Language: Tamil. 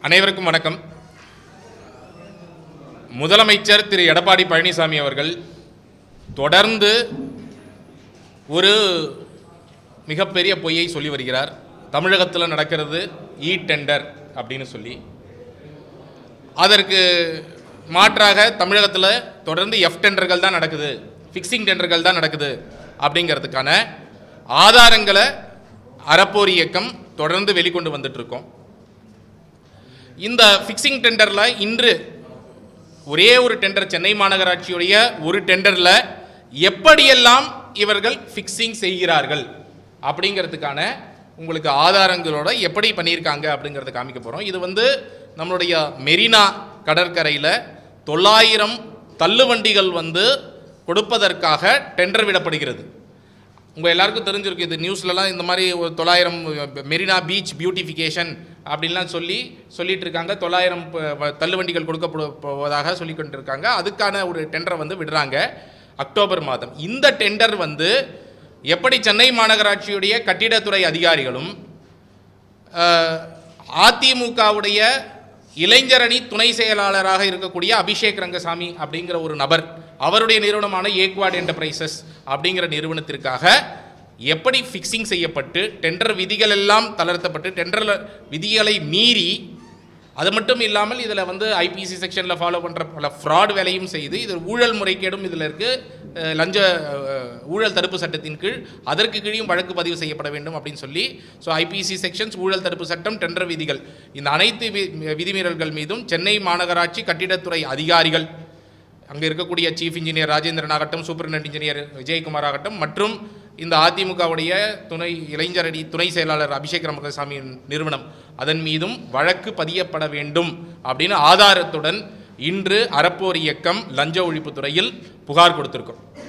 அனைவருக்கும் வணக்கம் முதலமைச்சர் திரு எடப்பாடி பழனிசாமி அவர்கள் தொடர்ந்து ஒரு மிகப்பெரிய பொய்யை சொல்லி வருகிறார் தமிழகத்தில் நடக்கிறது இ டெண்டர் அப்படின்னு சொல்லி அதற்கு மாற்றாக தமிழகத்தில் தொடர்ந்து எஃப் டெண்டர்கள் தான் நடக்குது ஃபிக்ஸிங் டெண்டர்கள் தான் நடக்குது அப்படிங்கிறதுக்கான ஆதாரங்களை அறப்போர் இயக்கம் தொடர்ந்து வெளிக்கொண்டு வந்துட்டு இருக்கோம் இந்த ஃபிக்ஸிங் டெண்டரில் இன்று ஒரே ஒரு டெண்டர் சென்னை மாநகராட்சியுடைய ஒரு டெண்டரில் எப்படியெல்லாம் இவர்கள் ஃபிக்ஸிங் செய்கிறார்கள் அப்படிங்கிறதுக்கான உங்களுக்கு ஆதாரங்களோட எப்படி பண்ணியிருக்காங்க அப்படிங்கிறத காமிக்க போகிறோம் இது வந்து நம்மளுடைய மெரினா கடற்கரையில் தொள்ளாயிரம் தள்ளுவண்டிகள் வந்து கொடுப்பதற்காக டெண்டர் விடப்படுகிறது உங்கள் எல்லாருக்கும் தெரிஞ்சிருக்கு இது நியூஸ்லலாம் இந்த மாதிரி ஒரு தொள்ளாயிரம் மெரினா பீச் பியூட்டிஃபிகேஷன் அப்படின்லாம் சொல்லி சொல்லிட்டு இருக்காங்க தொள்ளாயிரம் ப- வ- தள்ளுவண்டிகள் கொடுக்கப்படு போவதாக சொல்லி கொண்டு இருக்காங்க அதுக்கான ஒரு டெண்டரை வந்து விடுறாங்க அக்டோபர் மாதம் இந்த டெண்டர் வந்து எப்படி சென்னை மாநகராட்சியுடைய கட்டிடத்துறை அதிகாரிகளும் அஹ், அதிமுகவுடைய இளைஞரணி துணை செயலாளராக இருக்கக்கூடிய அபிஷேக் ரங்கசாமி அப்படிங்கிற ஒரு நபர் அவருடைய நிறுவனமான ஏக்வாட் என்டர்பிரைசஸ் அப்படிங்கிற நிறுவனத்திற்காக எப்படி ஃபிக்ஸிங் செய்யப்பட்டு டெண்டர் விதிகள் எல்லாம் தளர்த்தப்பட்டு டெண்டர் விதிகளை மீறி அது மட்டும் இல்லாமல் இதில் வந்து ஐபிசி செக்ஷனில் ஃபாலோ பண்ணுற பல ஃப்ராட் வேலையும் செய்து இது ஊழல் முறைகேடும் இதில் இருக்குது லஞ்ச அஹ், ஊழல் தடுப்பு சட்டத்தின் கீழ் அதற்கு கீழும் வழக்கு பதிவு செய்யப்பட வேண்டும் அப்படின்னு சொல்லி ஸோ ஐபிசி செக்ஷன்ஸ் ஊழல் தடுப்பு சட்டம் டெண்டர் விதிகள் இந்த அனைத்து வி- விதிமீறல்கள் மீதும் சென்னை மாநகராட்சி கட்டிடத்துறை அதிகாரிகள் அங்கே இருக்கக்கூடிய சீஃப் இன்ஜினியர் ராஜேந்திரன் ஆகட்டும் சூப்பரிண்டென்ட் இன்ஜினியர் விஜயகுமார் ஆகட்டும் மற்றும் இந்த அதிமுகவுடைய துணை இளைஞரணி துணை செயலாளர் அபிஷேக் ரமகசாமியின் நிறுவனம் அதன் மீதும் வழக்கு பதியப்பட வேண்டும் அப்படின்னு ஆதாரத்துடன் இன்று அறப்போர் இயக்கம் லஞ்ச ஒழிப்புத்துறையில் புகார் கொடுத்திருக்கோம்